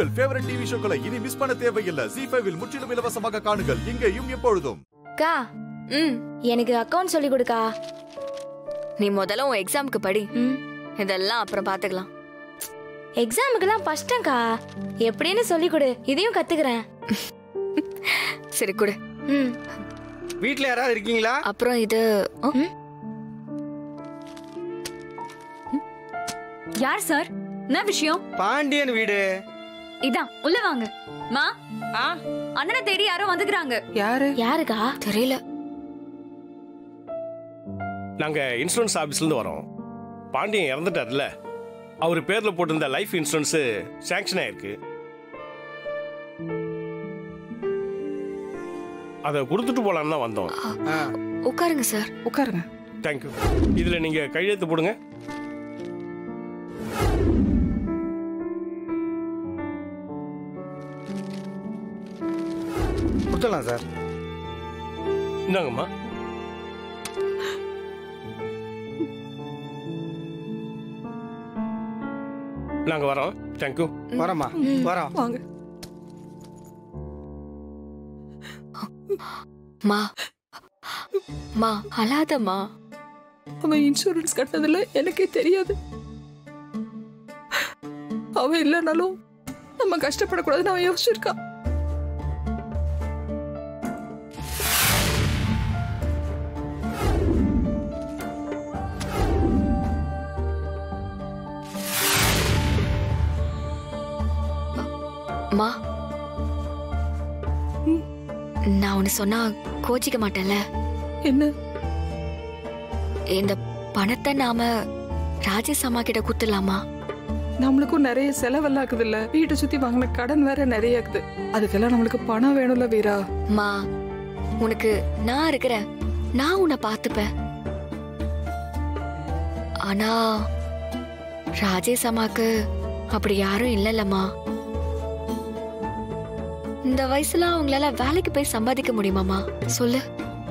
உங்கள் favourite TV ஷோக்களை இனி miss பண்ண தேவையில்லை ஜி ஃபைவில் முற்றிலும் இலவசமாக காணுங்கள் இங்கேயும் எப்பொழுதும் அக்கா ம் எனக்கு அக்கவுண்ட் சொல்லி கொடுக்கா நீ முதல்ல உன் எக்ஸாமுக்கு படி ம் இதெல்லாம் அப்புறம் பாத்துக்கலாம் எக்ஸாமுக்கெல்லாம் கஷ்டம்க்கா எப்படின்னு சொல்லி கொடு இதையும் கத்துக்கிறேன் சரி கொடு ம் வீட்ல யாராவது இருக்கீங்களா அப்புறம் இது ஆ, யார் சார் என்ன விஷயம் பாண்டியன் வீடு இதான் உள்ள வாங்க மா ஆ அண்ணனை தேடி யாரோ வந்துக்கிறாங்க யாரு யாருக்கா தெரியல நாங்க இன்சூரன்ஸ் ஆபீஸ்ல இருந்து வரோம் பாண்டியன் இறந்துட்டார்ல அவர் பேர்ல போட்டிருந்த லைஃப் இன்சூரன்ஸ் சாங்ஷன் ஆயிருக்கு அதை கொடுத்துட்டு போலான்னு தான் வந்தோம் ஆ, உட்காருங்க சார் உட்காருங்க தேங்க்யூ இதுல நீங்க கையெழுத்து போடுங்க கொடுத்துடலாம் சார் இந்தாங்கம்மா நாங்க வரோம் தேங்க்யூ வரோம்மா வரோம் வாங்க மா மா அழாதம்மா அவன் இன்சூரன்ஸ் கட்டினதுல எனக்கே தெரியாது அவன் இல்லைனாலும் நம்ம கஷ்டப்படக்கூடாதுன்னு அவன் யோசிச்சிருக்கான் மா நான் ஒன்னு சொன்னா கோச்சிக்க மாட்டேன்ல என்ன இந்த பணத்தை நாம ராஜேஷ் அம்மா கிட்ட கொடுத்துடலாமா நம்மளுக்கும் நிறைய செலவெல்லாம் இருக்குது இல்ல வீட்டை சுத்தி வாங்கின கடன் வேற நிறைய இருக்குது அதுக்கெல்லாம் நம்மளுக்கு பணம் வேணும்ல வீரா மா உனக்கு நான் இருக்கிறேன் நான் உன்னை பார்த்துப்பேன் ஆனா ராஜேஷ் அம்மாக்கு அப்படி யாரும் இல்லல்லம்மா இந்த வயசுல அவங்களால வேலைக்கு போய் சம்பாதிக்க முடியுமாமா சொல்லு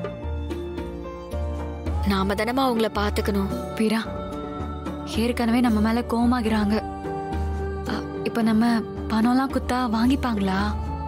நாம தானமா அவங்கள பாத்துக்கணும் வீரா ஏற்கனவே நம்ம மேல கோமாகிறாங்க அ, இப்ப நம்ம பணம்லாம் குத்தா வாங்கிப்பாங்களா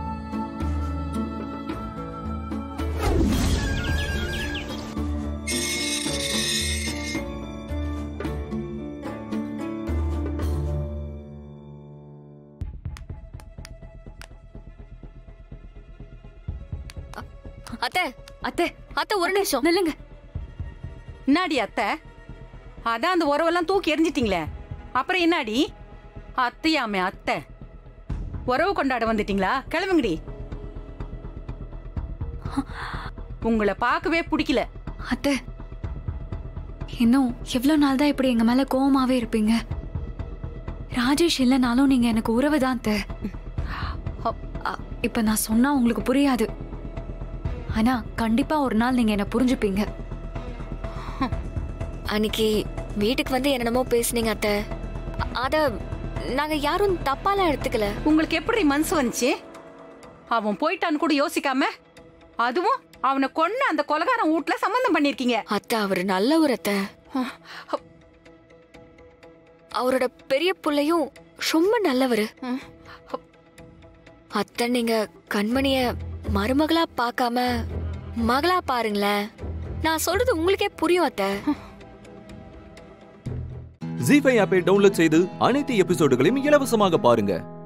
அத்தை அத்தை அத்தை ஒரு நிமிஷம் நில்லுங்க என்னாடி அத்தை அதான் அந்த உறவெல்லாம் தூக்கி எரிஞ்சிட்டீங்களே அப்புறம் என்னாடி அத்தையாமே அத்தை உறவு கொண்டாட வந்துட்டீங்களா கிளம்புங்கடி உங்களை பார்க்கவே பிடிக்கல அத்தை இன்னும் எவ்வளவு நாள் தான் இப்படி எங்க மேல கோவமாவே இருப்பீங்க ராஜேஷ் இல்லைனாலும் நீங்க எனக்கு உறவு தான் அத்தை அ, இப்ப நான் சொன்னா உங்களுக்கு புரியாது ஆனா கண்டிப்பா ஒரு நாள் நீங்க என்ன புரிஞ்சுப்பீங்க அன்னைக்கு வீட்டுக்கு வந்து என்னென்னமோ பேசுனீங்க அத்தை அ- அத நாங்க யாரும் தப்பாலாம் எடுத்துக்கல உங்களுக்கு எப்படி மனசு வந்துச்சு அவன் போயிட்டான்னு கூட யோசிக்காம அதுவும் அவனை கொன்ன அந்த கொலகாரன் வீட்ல சம்பந்தம் பண்ணிருக்கீங்க அத்தை அவர் நல்லவர் அத்தை அவரோட பெரிய புள்ளையும் ரொம்ப நல்லவர் ம். அத்தை நீங்க கண்மணிய மருமகளா பார்க்காம மகளா பாருங்களேன் நான் சொல்றது உங்களுக்கே புரியும் அத்தை ஜி ஃபைவ் ஆப்பை டவுன்லோட் செய்து அனைத்து எபிசோடுகளையும் இலவசமாக பாருங்க